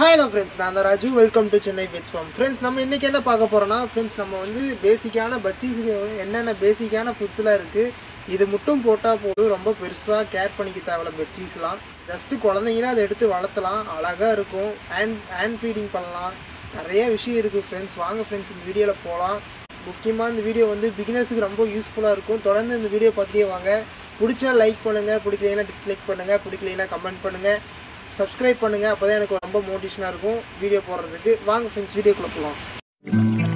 hi நான் friends நான் தான் Raju welcome to Chennai veg farm friends நம்ம இன்றைக்கி என்ன பார்க்க போகிறோன்னா ஃப்ரெண்ட்ஸ் நம்ம வந்து பேசிக்கான பச்சீஸுக்கு என்னென்ன பேசிக்கான ஃபுட்ஸ்லாம் இருக்குது இது மட்டும் போட்டால் போதும் ரொம்ப பெருசாக கேர் பண்ணிக்க தேவையில்ல பச்சீஸ்லாம் ஜஸ்ட்டு குழந்தைங்கள அதை எடுத்து வளர்த்தலாம் அழகாக இருக்கும் ஹேண்ட் ஹேண்ட் ஃபீடிங் பண்ணலாம் நிறைய விஷயம் இருக்குது ஃப்ரெண்ட்ஸ் வாங்க ஃப்ரெண்ட்ஸ் இந்த வீடியோவில் போகலாம் முக்கியமாக இந்த வீடியோ வந்து பிகினர்ஸுக்கு ரொம்ப யூஸ்ஃபுல்லாக இருக்கும் தொடர்ந்து இந்த வீடியோ பார்த்துட்டே வாங்க பிடிச்சா லைக் பண்ணுங்கள் பிடிக்கலைன்னா டிஸ்லைக் பண்ணுங்கள் பிடிக்கலைன்னா கமெண்ட் பண்ணுங்கள் சப்ஸ்கிரைப் பண்ணுங்கள் அப்போ தான் எனக்கு ரொம்ப மோட்டிவேஷனாக இருக்கும் வீடியோ போடுறதுக்கு வாங்க ஃப்ரெண்ட்ஸ் வீடியோக்குள்ளே போகலாம்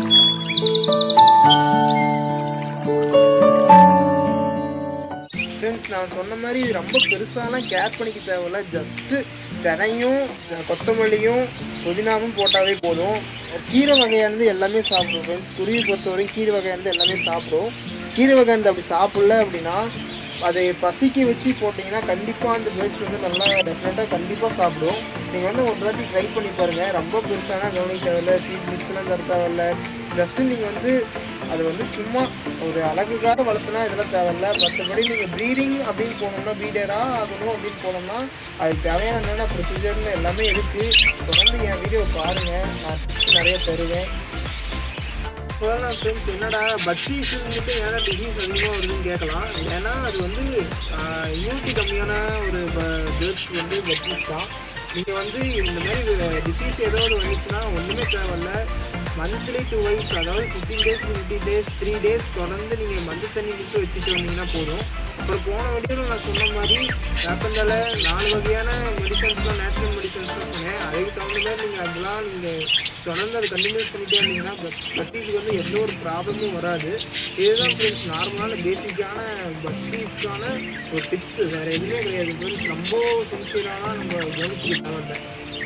ஃப்ரெண்ட்ஸ் நான் சொன்ன மாதிரி இது ரொம்ப பெருசாலாம் கேர் பண்ணிக்க தேவையில்ல ஜஸ்ட்டு தினையும் கொத்தமல்லியும் புதினாவும் போட்டாவே போதும் கீரை வகையானது எல்லாமே சாப்பிடும் ஃப்ரெண்ட்ஸ் குருவி பொறுத்தவரைக்கும் கீரை வகையானது எல்லாமே சாப்பிடும் கீரை வகையானது அப்படி சாப்பிடல அப்படின்னா அதை பசிக்க வச்சு போட்டிங்கன்னா கண்டிப்பாக அந்த பேர்ட்ஸ் வந்து நல்லா டெஃபினட்டாக கண்டிப்பாக சாப்பிடும் நீங்கள் வந்து ஒரு தாட்டி ட்ரை பண்ணி பாருங்கள் ரொம்ப பெருசான கவனிக்க தேவையில்ல சீட் மிக்ஸ்லாம் தர தேவையில்ல ஜஸ்ட்டு நீங்கள் வந்து அது வந்து சும்மா ஒரு அழகுக்காக வளர்த்துனா இதெல்லாம் தேவையில்ல மற்றபடி நீங்கள் ப்ரீடிங் அப்படின்னு போனோம்னா ப்ரீடராக ஆகணும் அப்படின்னு போனோம்னா அதுக்கு தேவையான என்னென்ன ப்ரொசீஜர்னு எல்லாமே இருக்குது தொடர்ந்து என் வீடியோ பாருங்கள் நான் டிப்ஸ் நிறைய தருவேன் சொல்லலாம் ஃப்ரெண்ட்ஸ் என்னடா பட்ஜெட் வந்துட்டு ஏன்னா டிசீஸ் அதிகமாக வருதுன்னு கேட்கலாம் ஏன்னா அது வந்து இம்யூனிட்டி கம்மியான ஒரு பேர்ட்ஸ் வந்து பட்ஜெட் தான் நீங்கள் வந்து இந்த மாதிரி டிசீஸ் ஏதாவது வந்துச்சுன்னா ஒன்றுமே தேவையில்ல மந்த்லி டூ வைஸ் அதாவது fifteen days fifty days three days தொடர்ந்து நீங்கள் மஞ்சள் தண்ணி மட்டும் வச்சுட்டு வந்தீங்கன்னா போதும் அப்புறம் போன வீடியோவில் நான் சொன்ன மாதிரி வேப்பந்தால நாலு வகையான மெடிசன்ஸ்லாம் நேச்சுரல் மெடிசன்ஸ்லாம் சொன்னேன் அதுக்கு தகுந்த மாதிரி நீங்கள் அதெல்லாம் நீங்கள் தொடர்ந்து அதை கண்டினியூஸ் பண்ணிட்டே இருந்தீங்கன்னா பட்டீஸுக்கு வந்து எந்த ஒரு ப்ராப்ளமும் வராது இதுதான் ஃப்ரெண்ட்ஸ் நார்மலான பேசிக்கான பட்டீஸ்க்கான ஒரு டிப்ஸ் வேறு எதுவுமே கிடையாது இது வந்து ரொம்ப சின்சியரான நம்ம கவனிச்சுக்க தேவையில்லை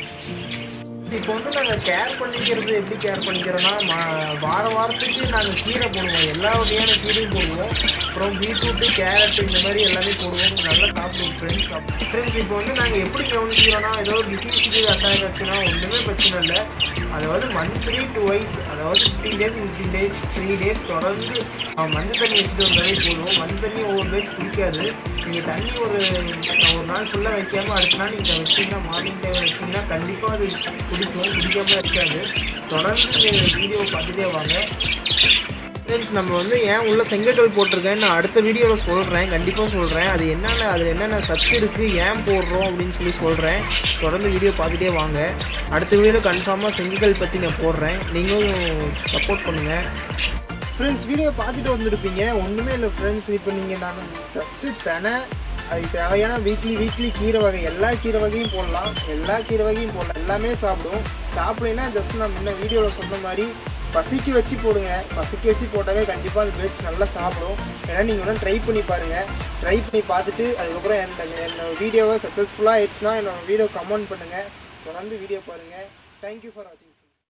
இப்போ வந்து நாங்கள் கேர் பண்ணிக்கிறது எப்படி கேர் பண்ணிக்கிறோன்னா மா வார வாரத்துக்கு நாங்கள் கீரை போடுவோம் எல்லா வகையான கீரையும் போடுவோம் அப்புறம் பீட்ரூட்டு கேரட் இந்த மாதிரி எல்லாமே போடுவோம் நல்லா சாப்பிடுவோம் ஃப்ரெண்ட்ஸ் ஃப்ரெண்ட்ஸ் இப்போ வந்து நாங்கள் எப்படி கவனிக்கிறோன்னா ஏதோ டிசீஸுக்கு அட்டாக் ஆச்சுன்னா ஒன்றுமே பிரச்சனை இல்லை அதாவது மந்த்லி டூ வைஸ் அதாவது fifteen days fifteen days three days தொடர்ந்து மஞ்சள் தண்ணி வச்சுட்டு வந்தாலே போதும் மஞ்சள் தண்ணி ஒவ்வொரு டேஸ் குடிக்காது நீங்கள் தண்ணி ஒரு ஒரு நாள் ஃபுல்லாக வைக்காமல் அடுத்த நாள் நீங்கள் வச்சிங்கன்னா மார்னிங் டைம் வச்சிங்கன்னா கண்டிப்பாக அது குடிக்கும் குடிக்காமல் இருக்காது தொடர்ந்து நீங்கள் வீடியோ பார்த்துட்டே வாங்க ஃப்ரெண்ட்ஸ் நம்ம வந்து ஏன் உள்ள செங்கக்கல் போட்டிருக்கேன்னு நான் அடுத்த வீடியோவில் சொல்கிறேன் கண்டிப்பாக சொல்கிறேன் அது என்னென்ன அதில் என்னென்ன சத்து இருக்குது ஏன் போடுறோம் அப்படின்னு சொல்லி சொல்கிறேன் தொடர்ந்து வீடியோ பார்த்துட்டே வாங்க அடுத்த வீடியோவில் கன்ஃபார்மாக செங்கக்கல் பற்றி நான் போடுறேன் நீங்களும் சப்போர்ட் பண்ணுங்கள் ஃப்ரெண்ட்ஸ் வீடியோ பார்த்துட்டு வந்திருப்பீங்க ஒன்றுமே இல்லை ஃப்ரெண்ட்ஸ் இப்போ நீங்கள் நான் ஜஸ்ட்டு தெனை அதுக்கு தேவையான வீக்லி வீக்லி கீரை வகை எல்லா கீரை வகையும் போடலாம் எல்லா கீரை வகையும் போடலாம் எல்லாமே சாப்பிடும் சாப்பிடலைன்னா ஜஸ்ட் நான் முன்ன வீடியோவில் சொன்ன மாதிரி பசிக்கு வச்சு போடுங்க பசிக்கு வச்சு போட்டாவே கண்டிப்பாக அது பேச்சு நல்லா சாப்பிடும் ஏன்னா நீங்கள் வேணால் ட்ரை பண்ணி பாருங்கள் ட்ரை பண்ணி பார்த்துட்டு அதுக்கப்புறம் என் என்னோட வீடியோவை சக்ஸஸ்ஃபுல்லாக ஆயிடுச்சுன்னா என்னோட வீடியோ கமெண்ட் பண்ணுங்கள் தொடர்ந்து வீடியோ பாருங்கள் தேங்க்யூ ஃபார் வாட்சிங்